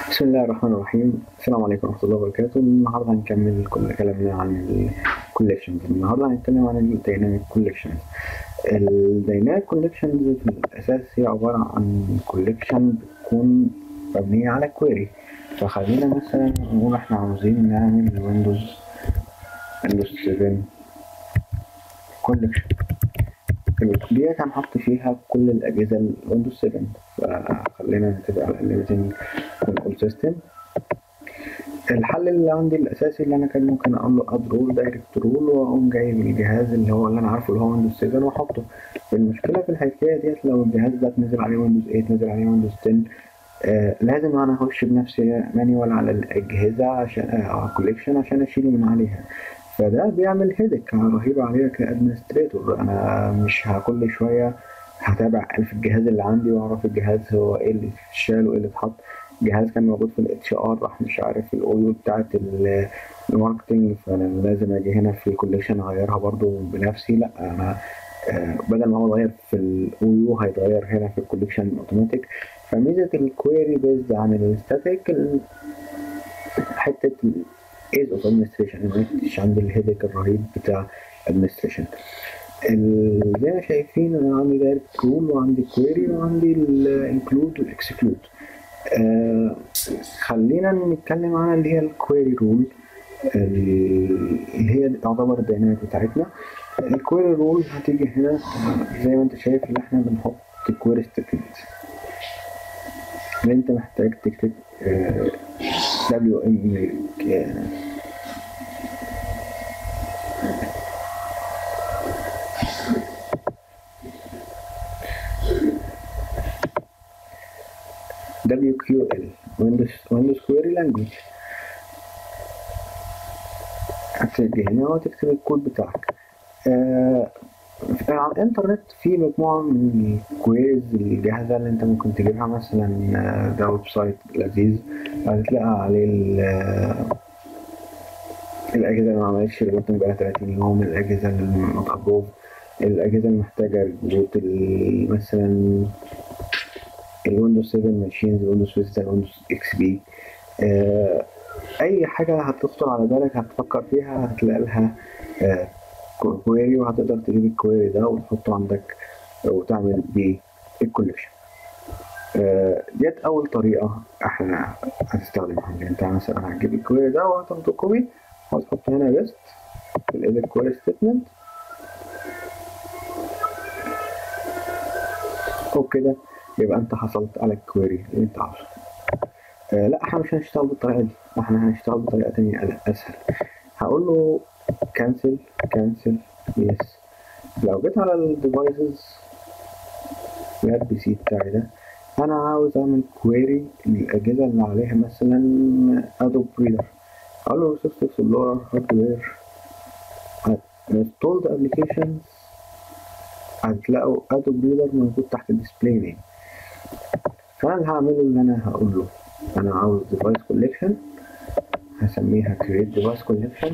بسم الله الرحمن الرحيم السلام عليكم ورحمة الله وبركاته النهاردة هنكمل كل كلامنا عن الكوليكشنز النهاردة هنتكلم عن الديناميك كوليكشنز الديناميك كوليكشنز في الأساس هي عبارة عن كوليكشن بتكون مبنية على كويري فخلينا مثلا نقول احنا عاوزين نعمل ويندوز ويندوز 7 كوليكشن ديت هنحط فيها كل الأجهزة الويندوز 7 فخلينا نتفق على الليميتنج ونقول سيستم الحل اللي عندي الأساسي اللي أنا كان ممكن أقول له أد رول دايركت رول وأقوم جايب الجهاز اللي هو اللي أنا عارفه اللي هو ويندوز 7 وأحطه المشكلة في الحكاية ديت لو الجهاز ده نزل عليه ويندوز 8 نزل عليه ويندوز 10 آه لازم أنا أخش بنفسي مانيوال على الأجهزة عشان آه على الكوليكشن عشان أشيله من عليها فده بيعمل هيدك رهيب عليا كادمنستريتور انا مش كل شويه هتابع الف الجهاز اللي عندي واعرف الجهاز هو ايه اللي اتشال وايه اللي اتحط جهاز كان موجود في الاتش ار راح مش عارف الاويو بتاعت الماركتنج فانا لازم اجي هنا في الكوليكشن اغيرها برضو بنفسي لا انا بدل ما هو اتغير في الاويو هيتغير هنا في الكوليكشن اوتوماتيك فميزه الكويري بيزد عن الستاتيك حته ايز اوف ادمنستريشن مش عندي الهيدك الرهيب بتاع ادمنستريشن زي ما شايفين انا عندي دايركت رول وعندي كويري وعندي الانكلود والاكسكلود آه خلينا نتكلم عن اللي هي الكويري رول اللي هي تعتبر الديناميك بتاعتنا الكويري رول هتيجي هنا زي ما انت شايف اللي احنا بنحط كويري ستيتمنت اللي انت محتاج تكتب آه دبليو ام WQL Windows Windows Query Language هتيجي هنا وتكتب الكود بتاعك آه على الانترنت في مجموعة من الكويريز الجاهزة اللي انت ممكن تجيبها مثلا ده ويب سايت لذيذ هتلاقي عليه الأجهزة اللي ما عملتش ريبورتنج بقالها 30 يوم الأجهزة اللي نوت أبروف الأجهزة اللي محتاجة ريبوت مثلا الويندوز 7 ماشينز الويندوز فيستا الويندوز اكس بي أي حاجة هتخطر على بالك هتفكر فيها هتلاقي لها آه كويري وهتقدر تجيب الكويري ده وتحطه عندك وتعمل بيه الكوليكشن ديت أول طريقة احنا هنستخدمها يعني انت مثلا هتجيب الكويري ده وهتاخده كوبي وهتحط هنا بيست في الايديت كويري ستيتمنت وبكده يبقى انت حصلت على الكويري اللي انت عاوزه آه لا احنا مش هنشتغل بالطريقة دي احنا هنشتغل بطريقة تانية اسهل هقول له كانسل كانسل يس لو جيت على الديفايسز البي سي بتاعي ده انا عاوز اعمل كويري للاجهزه اللي عليها مثلا ادوب ريدر اقول له ريسورس اكسبلورر هاردوير انستولد ابلكيشنز هتلاقوا ادوب ريدر موجود تحت الديسبلاي نيم فانا اللي هعمله ان انا هقول له انا عاوز ديفايس كوليكشن هسميها create device collection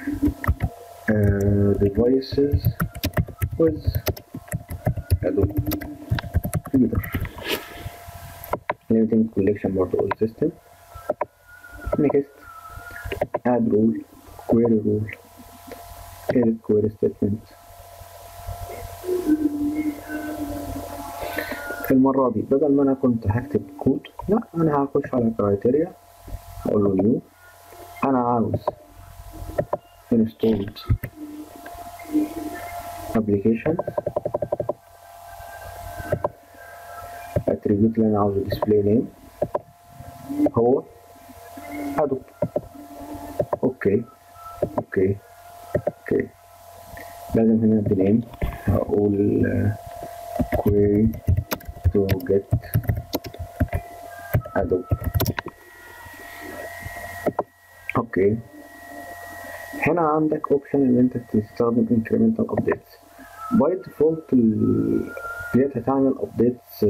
uh, devices with Adobe Reader limiting collection برضه all system next add rule query rule edit query statement المرة دي بدل ما أنا كنت هكتب كود لا أنا هخش على criteria هقول له new أنا عاوز installed application attribute اللي انا عاوزه display name هو ادوب اوكي اوكي اوكي لازم هنا ادي name هقول query to get adobe اوكي هنا عندك اوبشن ان انت تستخدم incremental updates باي ديفولت ديت هتعمل updates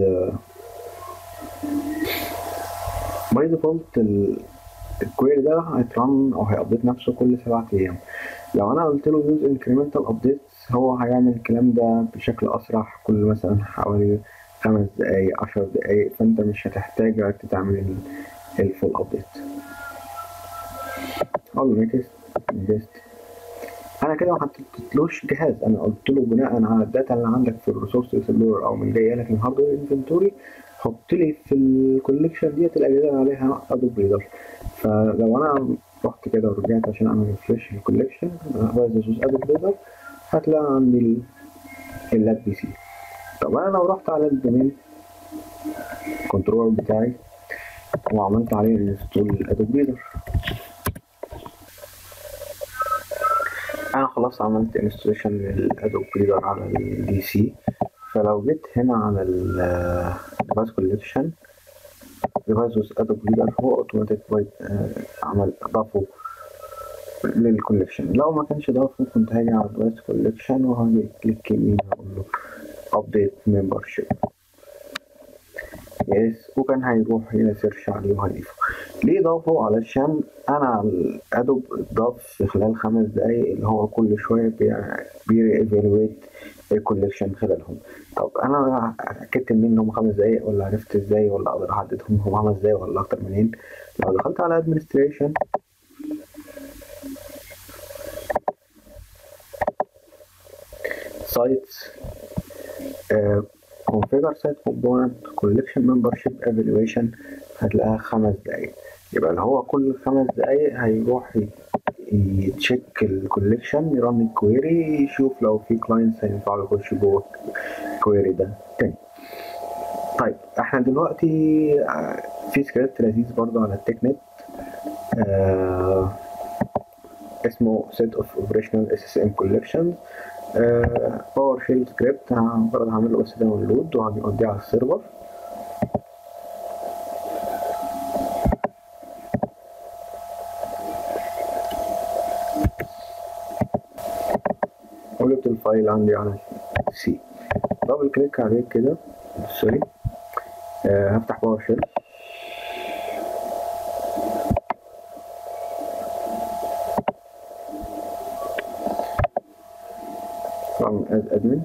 باي ديفولت الكويري ده هيترن او هيابديت نفسه كل سبعة ايام لو انا قلت له يوز incremental updates هو هيعمل الكلام ده بشكل اسرع كل مثلا حوالي خمس دقايق عشر دقايق فانت مش هتحتاج تعمل الفول ابديت اقول له نيكست نيكست انا كده ما حطيتلوش جهاز انا قلت له بناء على الداتا اللي عندك في الريسورس اكسبلورر او من جايه لك من هاردوير انفنتوري حط لي في الكوليكشن ديت الاجهزه اللي عليها ادوب ريدر فلو انا رحت كده ورجعت عشان اعمل ريفرش للكوليكشن بس ادوب ريدر هتلاقي عندي اللاب بي سي طب انا لو رحت على الدومين كنترول بتاعي وعملت عليه انستول ادوب ريدر انا خلاص عملت انستليشن للادوب ريدر على الدي سي فلو جيت هنا على الديفايس كوليكشن ديفايس ويز ادوب ريدر هو اوتوماتيك عمل اضافه للكوليكشن لو ما كانش ضافه كنت هاجي على الديفايس كوليكشن وهاجي كليك يمين هقول له ابديت ممبرشيب يس وكان هيروح يسيرش عليه وهيضيفه ليه ضافه علشان انا الادوب اتضاف في خلال خمس دقايق اللي هو كل شويه بيري ايفالويت الكوليكشن خلالهم طب انا اتاكدت منين ان هم خمس دقايق ولا عرفت ازاي ولا اقدر احددهم هم خمس دقايق ولا اكتر منين لو دخلت على ادمنستريشن سايتس configure site component collection membership evaluation هتلاقيها خمس دقايق يبقى اللي هو كل خمس دقايق هيروح يتشيك الكوليكشن يرن الكويري يشوف لو في كلاينتس هينفع يخش جوه الكويري ده تاني طيب احنا دلوقتي في سكريبت لذيذ برضه على التك نت آه اسمه set of operational SSM collections باور شيل سكريبت مجرد هعمل له بس داونلود وهنوديه على السيرفر وجبت الفايل عندي على السي دبل كليك عليه كده سوري آه هفتح باور شيل from as admin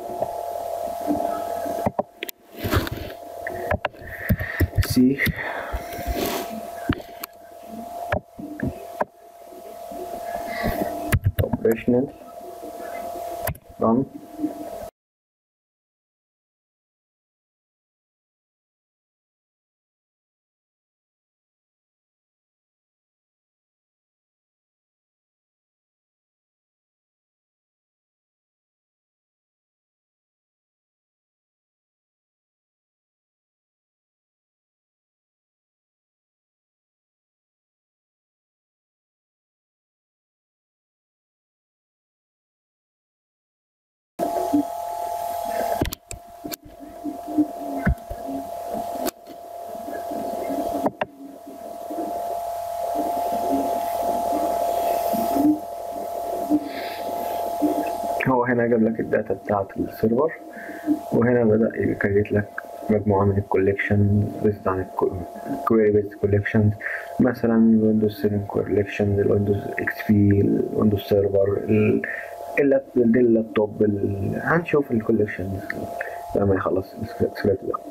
C operational run هو هنا جاب لك الداتا بتاعة السيرفر وهنا بدأ يكريت لك مجموعة من الكوليكشن بيزد عن الكويري بيزد كوليكشن مثلا الويندوز 7 كوليكشن الويندوز اكس بي الويندوز سيرفر اللابتوب هنشوف الكوليكشن لما يخلص السكريبت ده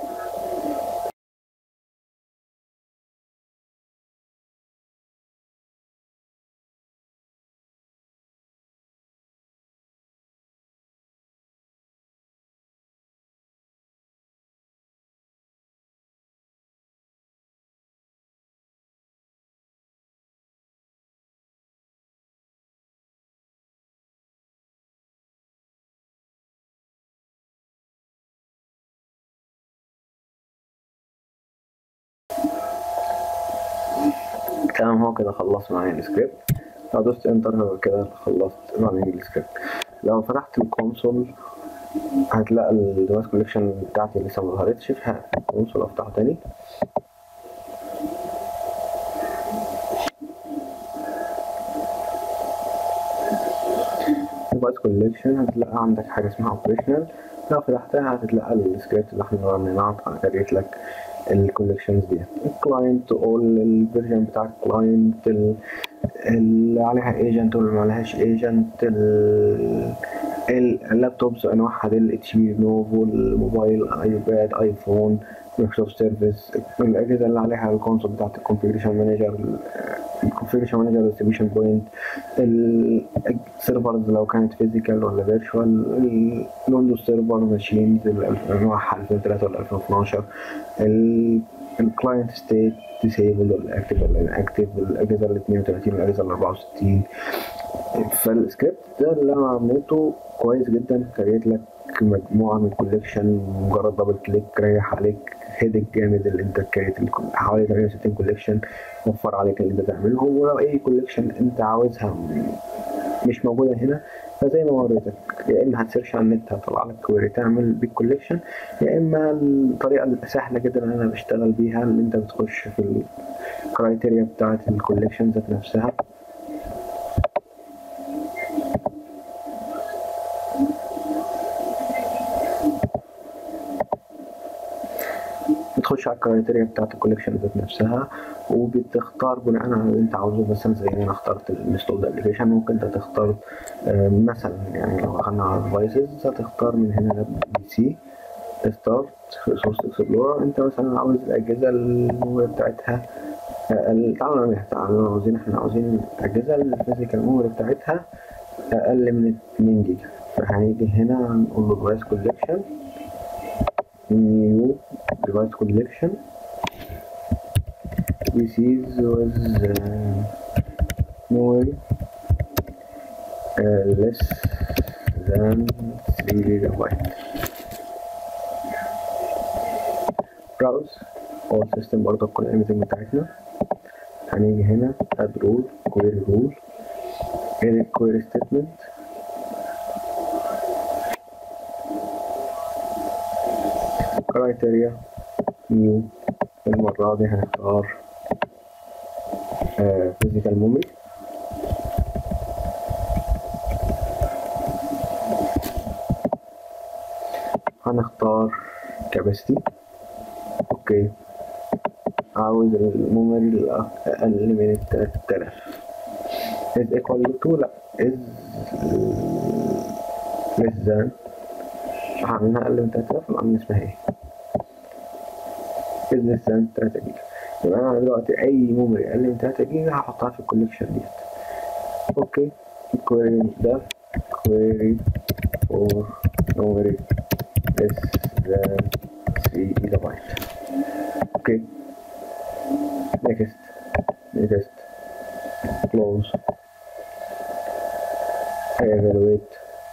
تمام هو كده خلص معايا السكريبت لو دوست انتر هو كده خلصت معايا السكريبت لو فتحت الكونسول هتلاقي الديفايس كوليكشن بتاعتي لسه ما ظهرتش في الكونسول افتحه تاني ديفايس كوليكشن هتلاقي عندك حاجه اسمها اوبريشنال لو فتحتها هتلاقي السكريبت اللي احنا رنيناه هكريت لك الكوليكشنز دي الكلاينت اول الفيرجن بتاع الكلاينت اللي عليها ايجنت واللي ما عليهاش ايجنت اللابتوبز انواعها دي الاتش بي نوفو الموبايل ايباد ايفون مايكروسوفت سيرفيس الاجهزه اللي عليها الكونسول بتاعت الكونفيجريشن مانجر الكونفيجريشن مانجر ديستريبيوشن بوينت السيرفرز لو كانت فيزيكال ولا فيرتشوال الويندوز سيرفر ماشينز انواعها 2003 ولا 2012 الكلاينت ستيت ديسيبل ولا اكتف ولا انكتف الاجهزه ال 32 والاجهزه ال 64 فالسكريبت ده اللي انا عملته كويس جدا كريت لك مجموعه من كوليكشن مجرد دبل كليك ريح عليك هيدك جامد اللي انت كريت حوالي 68 كوليكشن وفر عليك اللي انت تعملهم ولو اي كوليكشن انت عاوزها مش موجوده هنا فزي ما وريتك يا اما هتسيرش على النت هطلع لك كويري تعمل بيك كوليكشن يا اما الطريقه السهله جدا اللي انا بشتغل بيها اللي انت بتخش في الكرايتيريا بتاعت الكوليكشن ذات نفسها بتخش على الكرايتيريا بتاعت الكوليكشن ذات نفسها وبتختار بناء على اللي انت عاوزه مثلا زي ما انا اخترت الانستول ابلكيشن ممكن انت تختار مثلا يعني لو دخلنا على الديفايسز هتختار من هنا بي سي ستارت ريسورس اكسبلورر انت مثلا عاوز الاجهزه الميموري بتاعتها تعالوا نعملها تعالوا عاوزين احنا عاوزين الاجهزه الفيزيكال ميموري بتاعتها اقل من 2 جيجا فهنيجي هنا نقول له ديفايس كوليكشن new device collection this is was uh, memory uh, less than 3 gigabyte browse all system برضه كل everything بتاعتنا هنيجي هنا add rule query rule edit query statement criteria new المرة دي هنختار uh, physical memory هنختار capacity اوكي عاوز الميموري الأقل من التلات is equal to لا is less than هعملها أقل من تلات آلاف ولا اسمها ايه is less than تلاتة جيجا يبقى أنا دلوقتي أي ميموري أقل من تلاتة جيجا هحطها في الكوليكشن ديت اوكي الكويري ده query for memory less than 3 gigabyte okay next next close I evaluate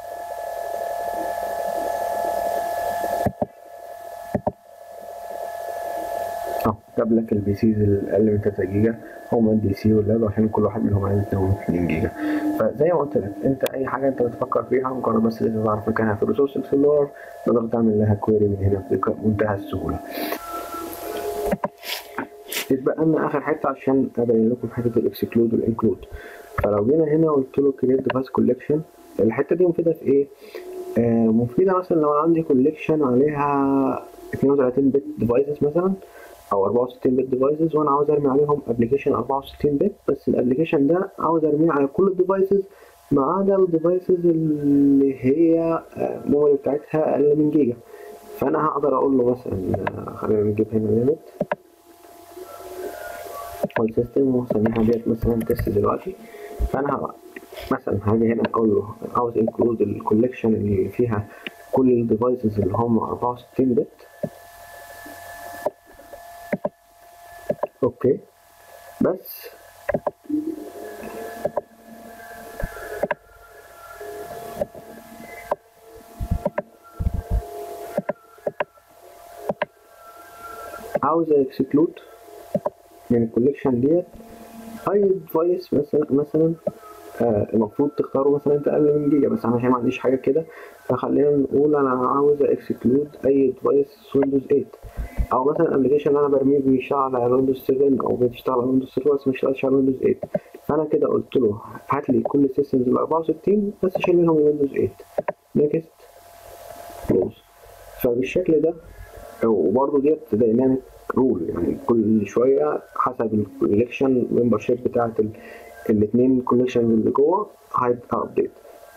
اه جاب لك البي سيز الاقل من 3 جيجا هما الدي سي واللاب عشان كل واحد منهم عايز 2 جيجا فزي ما قلت لك انت اي حاجه انت بتفكر فيها مجرد بس لازم تعرف مكانها في الريسورس اكسبلورر تقدر تعمل لها كويري من هنا بمنتهى السهوله يتبقى لنا اخر حته عشان ابين لكم حته الاكسكلود والانكلود فلو جينا هنا قلت له كريت ديفايس كوليكشن الحته دي مفيده في ايه آه مفيده مثلا لو عندي كوليكشن عليها 32 بت ديفايسز مثلا او 64 بت ديفايسز وانا عاوز ارمي عليهم ابلكيشن 64 بت بس الابلكيشن ده عاوز ارميه على كل الديفايسز ما عدا الديفايسز اللي هي الميموري بتاعتها اقل من جيجا فانا هقدر اقول له مثلا خلينا نجيب هنا ليميت فايل سيستم واسميها ديت مثلا تيست دلوقتي فانا هبقى مثلا هاجي هنا اقول له عاوز انكلود الكوليكشن اللي فيها كل الديفايسز اللي هم 64 بت اوكي بس عاوز اكسكلود من الكوليكشن ديت اي ديفايس مثلا مثلا آه المفروض تختاره مثلا انت اقل من جيجا بس انا عشان ما عنديش حاجه كده فخلينا نقول انا عاوز اكسكلود اي ديفايس ويندوز 8 او مثلا الابلكيشن اللي انا برميه بيشتغل على ويندوز 7 او بيشتغل على ويندوز 7 بس ما بيشتغلش على ويندوز 8 فانا كده قلت له هات لي كل السيستمز ال 64 بس شيل منهم ويندوز 8 نيكست كلوز فبالشكل ده وبرضه ديت دايناميك رول يعني كل شويه حسب الكوليكشن ممبر شيب بتاعت الاثنين كوليكشن اللي جوه هيبقى ابديت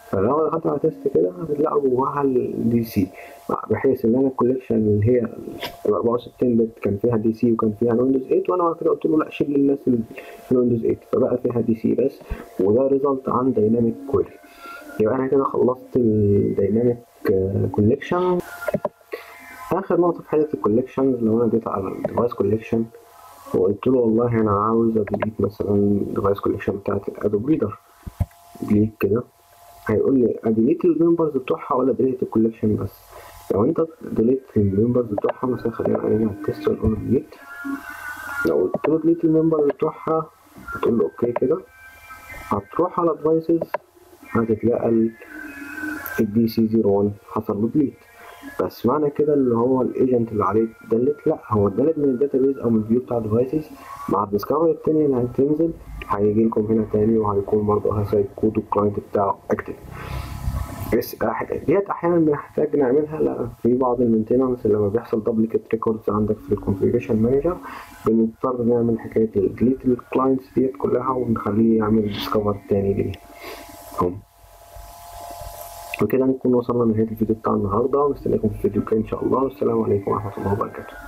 فلو دخلت على تيست كده هتلاقوا جواها الدي سي بحيث ان انا الكوليكشن اللي هي ال 64 بت كان فيها دي سي وكان فيها ويندوز 8 وانا بعد كده قلت له لا شيل الناس اللي في الويندوز 8 فبقى فيها دي سي بس وده ريزلت عن دايناميك كويري يبقى انا كده خلصت الدايناميك كوليكشن اخر نقطه في حته الكوليكشن لو انا جيت على الديفايس كوليكشن وقلت له والله انا عاوز اديليت مثلا الديفايس كوليكشن بتاعت الادوب ريدر ديليت كده هيقول لي اديليت الممبرز بتوعها ولا اديليت الكوليكشن بس لو انت ديليت الممبرز بتوعها مثلا خلينا نرجع التست ونقول ديليت لو قلت له ديليت الممبرز بتوعها هتقول له اوكي كده هتروح على ديفايسز هتتلاقى الدي سي 01 حصل له ديليت بس معنى كده اللي هو الايجنت اللي عليه دلت لا هو اتدلت من الداتابيز او من الفيو بتاع الديفايسز مع الديسكفري التانية اللي هتنزل هيجي لكم هنا تاني وهيكون برضه هسايب كود الكلاينت بتاعه اكتف بس ديت احيانا بنحتاج نعملها لا في بعض المينتيننس لما بيحصل دبليكيت ريكوردز عندك في الكونفيجريشن مانجر بنضطر نعمل حكايه الديليت الكلاينتس ديت كلها ونخليه يعمل ديسكفر تاني ليهم وكده نكون وصلنا لنهايه الفيديو بتاع النهارده مستنيكم في الفيديو الجاي ان شاء الله والسلام عليكم ورحمه الله وبركاته